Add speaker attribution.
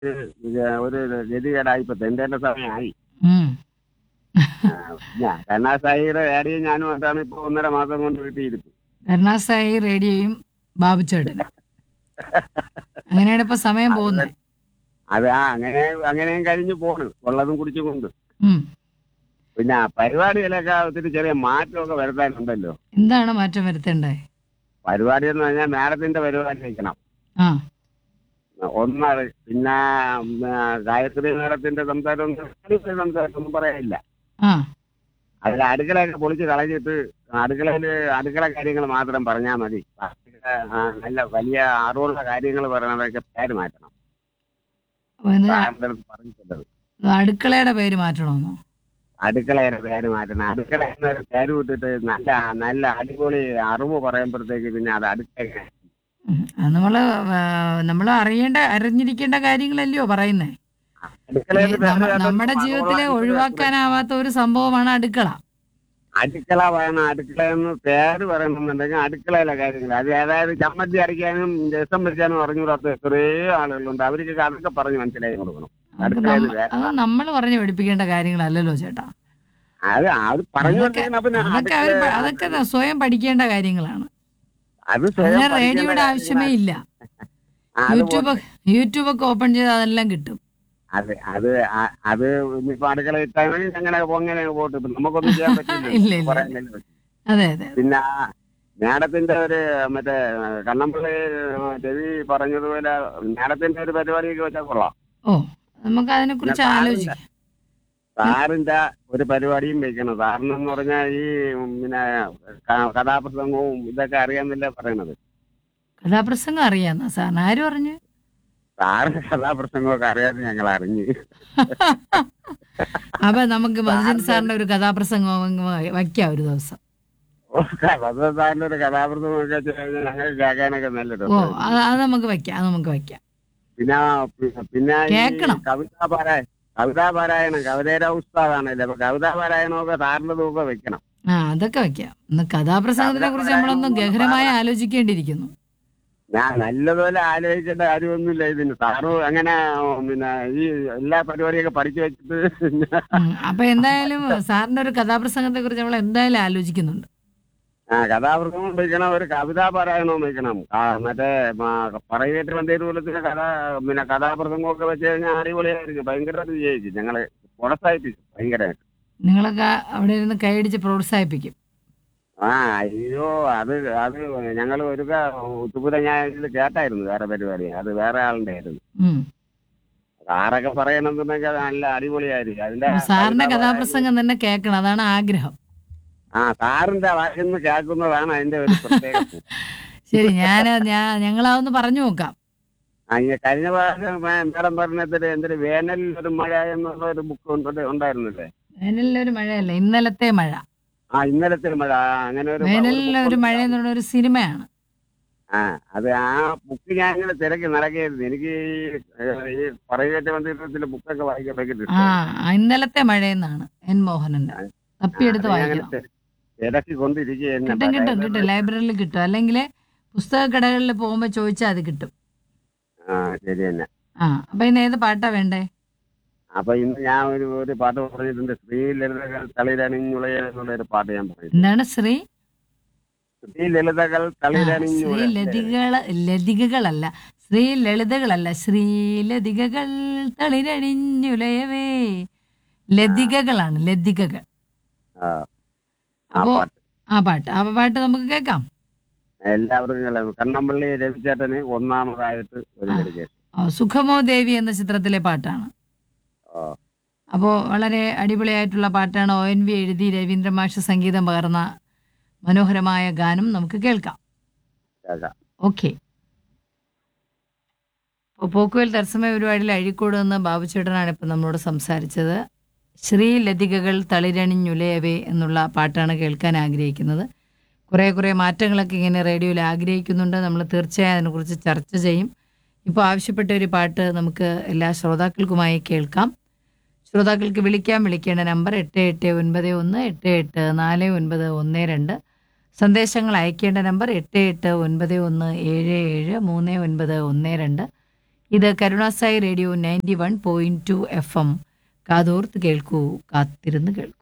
Speaker 1: ഇത് ഒരു ഗതികേടായി ഇപ്പൊ തെണ്ടേണ്ട സമയമായി
Speaker 2: ഉം.
Speaker 1: ഞാൻ കരുണാസായിയുടെ ഏടിയും ഞാനും ആയിട്ടാണ് ഇപ്പൊ ഒന്നര മാസം കൊണ്ട് വീട്ടിയിരിപ്പ്
Speaker 2: കരുണാസായി റേഡിയോയും ബാബുച്ചേട്ടനും അങ്ങനെയാണ് ഇപ്പൊ സമയം പോകുന്നത്
Speaker 1: അത് ആ അങ്ങനെ അങ്ങനെയും കഴിഞ്ഞു പോണ് ഉള്ളതും കുടിച്ചും കൊണ്ട്
Speaker 2: ഉം.
Speaker 1: പിന്നെ പരിപാടികളൊക്കെ ഒത്തിരി ചെറിയ മാറ്റമൊക്കെ വരുത്താനുണ്ടല്ലോ
Speaker 2: എന്താണ് മാറ്റം വരുത്തേണ്ടത്
Speaker 1: പരിപാടി എന്ന് പറഞ്ഞാൽ മാഡത്തിന്റെ പരിപാടി വെക്കണം
Speaker 2: ആ
Speaker 1: ഒന്നാണ് പിന്നെ ഉം, ആ, ഗായത്രി മേഡത്തിന്റെ സംസാരം ഒന്നും സംസാരം ഒന്നും പറയാനില്ല
Speaker 2: ആ
Speaker 1: അതിൽ അടുക്കളയൊക്കെ പൊളിച്ച് കളഞ്ഞിട്ട് അടുക്കളയിൽ അടുക്കള കാര്യങ്ങൾ മാത്രം പറഞ്ഞാൽ മതി ബാക്കിയൊക്കെ, ആ, നല്ല വലിയ അറിവുള്ള കാര്യങ്ങൾ പറയണതൊക്കെ പേര് മാറ്റണം
Speaker 2: അപ്പൊ ഇത്
Speaker 1: സാറിന്റെ അടുത്ത് പറഞ്ഞിട്ടുള്ളത്
Speaker 2: അടുക്കളയുടെ പേര് മാറ്റണമെന്നോ
Speaker 1: അടുക്കളയുടെ പേര് മാറ്റണം അടുക്കള എന്നൊരു പേര് വിട്ടിട്ട് നല്ല നല്ല അടിപൊളി അറിവ് പറയുമ്പോഴത്തേക്ക് പിന്നെ അത് അടുക്കള
Speaker 2: ഉം. അത് നമ്മള് നമ്മൾ അറിയേണ്ട അറിഞ്ഞിരിക്കേണ്ട കാര്യങ്ങളല്ലയോ പറയുന്നേ
Speaker 1: അടുക്കളയിൽ പേര്
Speaker 2: നമ്മ-
Speaker 1: കേട്ടാൽ
Speaker 2: നമ്മുടെ ജീവിതത്തിലെ
Speaker 1: അറിവുള്ള
Speaker 2: ഒഴിവാക്കാനാവാത്ത ഒരു സംഭവമാണ് അടുക്കള
Speaker 1: അടുക്കള വേണം അടുക്കള എന്ന് പേര് പറയണമെന്നുണ്ടെങ്കിൽ അടുക്കളയിലെ കാര്യങ്ങൾ അത് അതായത് ചമ്മന്തി അടിക്കാനും രസം വെക്കാനും അറിഞ്ഞുകൂടാത്ത എത്രയോ ആളുകളുണ്ട് അവർക്ക് അതൊക്കെ പറഞ്ഞ് മനസ്സിലാക്കി കൊടുക്കണം
Speaker 2: അത്
Speaker 1: അടുക്കളയിൽ
Speaker 2: നമ്മ-
Speaker 1: വേറെ
Speaker 2: അത് നമ്മൾ പറഞ്ഞു പഠിപ്പിക്കേണ്ട കാര്യങ്ങളല്ലല്ലോ ചേട്ടാ
Speaker 1: അത് അത് പറഞ്ഞു
Speaker 2: അതൊക്കെ
Speaker 1: കൊടുക്കണം പിന്നെ
Speaker 2: അതൊക്കെ അവർ
Speaker 1: അടുക്കള-
Speaker 2: അതൊക്കെ ന- സ്വയം പഠിക്കേണ്ട കാര്യങ്ങളാണ്
Speaker 1: അത് സ്വയം
Speaker 2: അതിന്
Speaker 1: പഠിക്കേണ്ട
Speaker 2: റേഡിയോയുടെ ആവശ്യമേ ഇല്ല
Speaker 1: ആ, അത്
Speaker 2: യൂട്യൂബ് യൂട്യൂബ് ഒക്കെ ഓപ്പൺ ചെയ്ത് അതെല്ലാം കിട്ടും
Speaker 1: അത് അത് ആ- അത് ഇനിയിപ്പോ അടുക്കള ഇട്ടാണെങ്കിൽ അങ്ങനെ അങ്ങനെ പോട്ട് ഇപ്പൊ നമുക്കൊന്നും ചെയ്യാൻ
Speaker 2: ഇല്ല,
Speaker 1: പറ്റില്ല
Speaker 2: ഇല്ല.
Speaker 1: പറയാനല്ലേ പറ്റൂ.
Speaker 2: അതെ അതെ
Speaker 1: പിന്നെ മാഡത്തിന്റെ ഒരു മറ്റേ കണ്ണമ്പള്ളി രവി പറഞ്ഞതുപോലെ മാഡത്തിന്റെ ഒരു പരിപാടിയൊക്കെ വെച്ചാൽ കൊള്ളാം
Speaker 2: ഓ നമുക്ക് അതിനെ കുറിച്ച്
Speaker 1: ഞാൻ
Speaker 2: ആലോചിക്കാം
Speaker 1: സാറിന്റെ ഒരു പരിപാടിയും വെക്കണം സാറിനെന്ന് പറഞ്ഞാൽ ഈ ഉം, പിന്നെ ക- കഥാപ്രസംഗവും ഇതൊക്കെ അറിയാന്നല്ലേ പറയണത്
Speaker 2: കഥാപ്രസംഗം അറിയാന്നാ സാറിന് ആര് പറഞ്ഞു
Speaker 1: സാറിന്റെ കഥാപ്രസംഗമൊക്കെ അറിയാതെ ഞങ്ങൾ അറിഞ്ഞ്
Speaker 2: അപ്പൊ നമുക്ക് മധുജൻ സാറിന്റെ ഒരു കഥാപ്രസംഗം അങ്ങ് വ- വയ്ക്കാം ഒരു ദിവസം
Speaker 1: അത് സാറിന്റെ ഒരു കഥാപ്രസംഗമൊക്കെ വെച്ച് കഴിഞ്ഞാൽ ഞങ്ങൾക്ക് കേൾക്കാനൊക്കെ നല്ല
Speaker 2: ഓ
Speaker 1: രസം
Speaker 2: അത് അത് നമുക്ക് വയ്ക്കാം അത് നമുക്ക് വയ്ക്കാം
Speaker 1: പിന്നെ പി- പിന്നെ ഈ
Speaker 2: കേക്കണം.
Speaker 1: കവിതാ പാരായണം കവിതാ പാരായണം കവിതയുടെ ഉസ്താദാണല്ലേ അപ്പൊ കവിതാ പാരായണമൊക്കെ സാറിന്റെ തൂക്കം വെക്കണം
Speaker 2: ആ അതൊക്കെ വയ്ക്കാം ഇന്ന് കഥാപ്രസംഗത്തിനെ കുറിച്ച് നമ്മളൊന്നും ഗഹനമായി ആലോചിക്കേണ്ടിയിരിക്കുന്നു
Speaker 1: ഞാൻ നല്ലതുപോലെ ആലോചിക്കേണ്ട കാര്യമൊന്നുമില്ല ഇതിന് സാറ് അങ്ങനെ ഉം, പിന്നെ ഈ എല്ലാ പരിപാടിയൊക്കെ പഠിച്ചു വെച്ചിട്ട്
Speaker 2: ഉം, അപ്പൊ എന്തായാലും സാറിന്റെ ഒരു കഥാപ്രസംഗത്തെ കുറിച്ച് നമ്മൾ എന്തായാലും ആലോചിക്കുന്നുണ്ട്
Speaker 1: ആ കഥാപ്രസംഗം വയ്ക്കണം ഒരു കവിതാ പാരായണവും വയ്ക്കണം ആ, മറ്റേ പറയേറ്റ് വന്തേരുപോലത്തെ കഥ പിന്നെ കഥാപ്രസംഗമൊക്കെ വെച്ച് കഴിഞ്ഞാൽ അടിപൊളിയായിരിക്കും ഭയങ്കരമായിട്ട് വിജയിക്കും ഞങ്ങള് പ്രോത്സാഹിപ്പിക്കും ഭയങ്കരമായിട്ട്
Speaker 2: നിങ്ങളൊക്കെ അവിടെ ഇരുന്ന് കൈയടിച്ച് പ്രോത്സാഹിപ്പിക്കും
Speaker 1: ആ അയ്യോ അത് അത് ഞങ്ങൾ ഒരു ഉത്തുപുര ഞാൻ ഇത് കേട്ടായിരുന്നു വേറെ പരിപാടി അത് വേറെ ആളുടെ ആയിരുന്നു
Speaker 2: ഉം.
Speaker 1: സാറൊക്കെ പറയണമെന്നുണ്ടെങ്കിൽ അത് നല്ല അടിപൊളിയായിരിക്കും അതിന്റെ
Speaker 2: അപ്പൊ സാറിന്റെ
Speaker 1: കവിതാ
Speaker 2: കഥാപ്രസംഗം തന്നെ കേൾക്കണം അതാണ് ആഗ്രഹം
Speaker 1: ആ സാറിന്റെ വാക്കിന്ന് കേൾക്കുന്നതാണ് അതിന്റെ ഒരു പ്രത്യേകത
Speaker 2: ശരി ഞാൻ ഞാൻ ഞങ്ങളതൊന്ന് പറഞ്ഞു നോക്കാം
Speaker 1: ആ, ഈ കഴിഞ്ഞ പ്രാവശ്യം മേഡം പറഞ്ഞതിൽ എന്തൊരു വേനലിൽ ഒരു മഴ എന്നുള്ള ഒരു ബുക്ക് ഉണ്ടായിരുന്നില്ലേ
Speaker 2: വേനലിലൊരു മഴയല്ല ഇന്നലത്തെ മഴ
Speaker 1: ആ ഇന്നലത്തെ മഴ ആ, അങ്ങനെ ഒരു
Speaker 2: വേനലിലെ ഒരു മഴ എന്നുള്ള ഒരു സിനിമയാണ്
Speaker 1: ആ അത് ആ ബുക്ക് ഞാൻ ഇങ്ങനെ തിരക്കി നടക്കായിരുന്നു എനിക്ക് ഈ, ഈ പറയേറ്റ മന്ദിരത്തിലെ ബുക്കൊക്കെ വായിക്കാൻ ഭയങ്കര
Speaker 2: ആ
Speaker 1: ഇഷ്ടമാണ്
Speaker 2: ഇന്നലത്തെ മഴയെന്നാണ് എൻ മോഹനന്റെ തപ്പിയെടുത്ത്
Speaker 1: അത് ഞാൻ
Speaker 2: വായിക്കണം
Speaker 1: ഇങ്ങനെ തിരക്കി കൊണ്ടിരിക്കുകയായിരുന്നു
Speaker 2: കിട്ടും കിട്ടും കിട്ടും ലൈബ്രറിയിൽ കിട്ടും അല്ലെങ്കിൽ പുസ്തക കടകളിൽ പോകുമ്പോൾ ചോദിച്ചാൽ അത് കിട്ടും
Speaker 1: ആ ശരി തന്നെ
Speaker 2: ആ അപ്പൊ ഇന്ന് ഏത് പാട്ടാ വേണ്ടേ
Speaker 1: അപ്പൊ ഇന്ന് ഞാൻ ഒരു ഒരു പാട്ട് പറഞ്ഞിട്ടുണ്ട് ശ്രീ ലളിതകൾ തളിരണിഞ്ഞുളയ എന്നുള്ള ഒരു പാട്ട് ഞാൻ പറഞ്ഞു
Speaker 2: എന്താണ് ശ്രീ
Speaker 1: ശ്രീ ലളിതകൾ
Speaker 2: ആ, ശ്രീ
Speaker 1: തളിരണിഞ്ഞുളയ
Speaker 2: ലതികള ലതികകളല്ല ശ്രീ ലളിതകളല്ല ശ്രീ ലതികകൾ തളിരണിഞ്ഞുലയവേ ലതികകളാണ് ലതികകൾ
Speaker 1: ആ ആ
Speaker 2: അപ്പോ
Speaker 1: പാട്ട്
Speaker 2: ആ പാട്ട് ആ പാട്ട് നമുക്ക് കേൾക്കാം
Speaker 1: എല്ലാവർക്കും കേൾക്കാം. കണ്ണമ്പള്ളി രവിചേട്ടന് ഒന്നാമതായിട്ട് ഒരു ഡെഡിക്കേഷൻ
Speaker 2: ആ, സുഖമോ ദേവി എന്ന ചിത്രത്തിലെ പാട്ടാണ്
Speaker 1: ആ
Speaker 2: അപ്പോൾ വളരെ അടിപൊളിയായിട്ടുള്ള പാട്ടാണ് ഒ എൻ വി എഴുതി രവീന്ദ്ര മാഷ് സംഗീതം പകർന്ന മനോഹരമായ ഗാനം നമുക്ക് കേൾക്കാം
Speaker 1: കേൾക്കാം
Speaker 2: ഓക്കെ അപ്പോൾ പോക്കുവൽ തത്സമയ പരിപാടിയിൽ അഴീക്കോട് നിന്ന് ബാബുചേട്ടനാണ് ഇപ്പം നമ്മളോട് സംസാരിച്ചത് ശ്രീ ലതികകൾ തളിരണിഞ്ഞുലയവേ എന്നുള്ള പാട്ടാണ് കേൾക്കാൻ ആഗ്രഹിക്കുന്നത് കുറേ കുറേ മാറ്റങ്ങളൊക്കെ ഇങ്ങനെ റേഡിയോയിൽ ആഗ്രഹിക്കുന്നുണ്ട് നമ്മൾ തീർച്ചയായും അതിനെക്കുറിച്ച് ചർച്ച ചെയ്യും ഇപ്പോൾ ആവശ്യപ്പെട്ട ഒരു പാട്ട് നമുക്ക് എല്ലാ ശ്രോതാക്കൾക്കുമായി കേൾക്കാം ശ്രോതാക്കൾക്ക് വിളിക്കാൻ വിളിക്കേണ്ട നമ്പർ എട്ട് എട്ട് ഒൻപത് ഒന്ന് എട്ട് എട്ട് നാല് ഒൻപത് ഒന്ന് രണ്ട് സന്ദേശങ്ങൾ അയക്കേണ്ട നമ്പർ എട്ട് എട്ട് ഒൻപത് ഒന്ന് ഏഴ് ഏഴ് മൂന്ന് ഒൻപത് ഒന്ന് രണ്ട് ഇത് കരുണാസായി radio ninety one point two F M കാതോർത്ത് കേൾക്കൂ കാത്തിരുന്ന് കേൾക്കൂ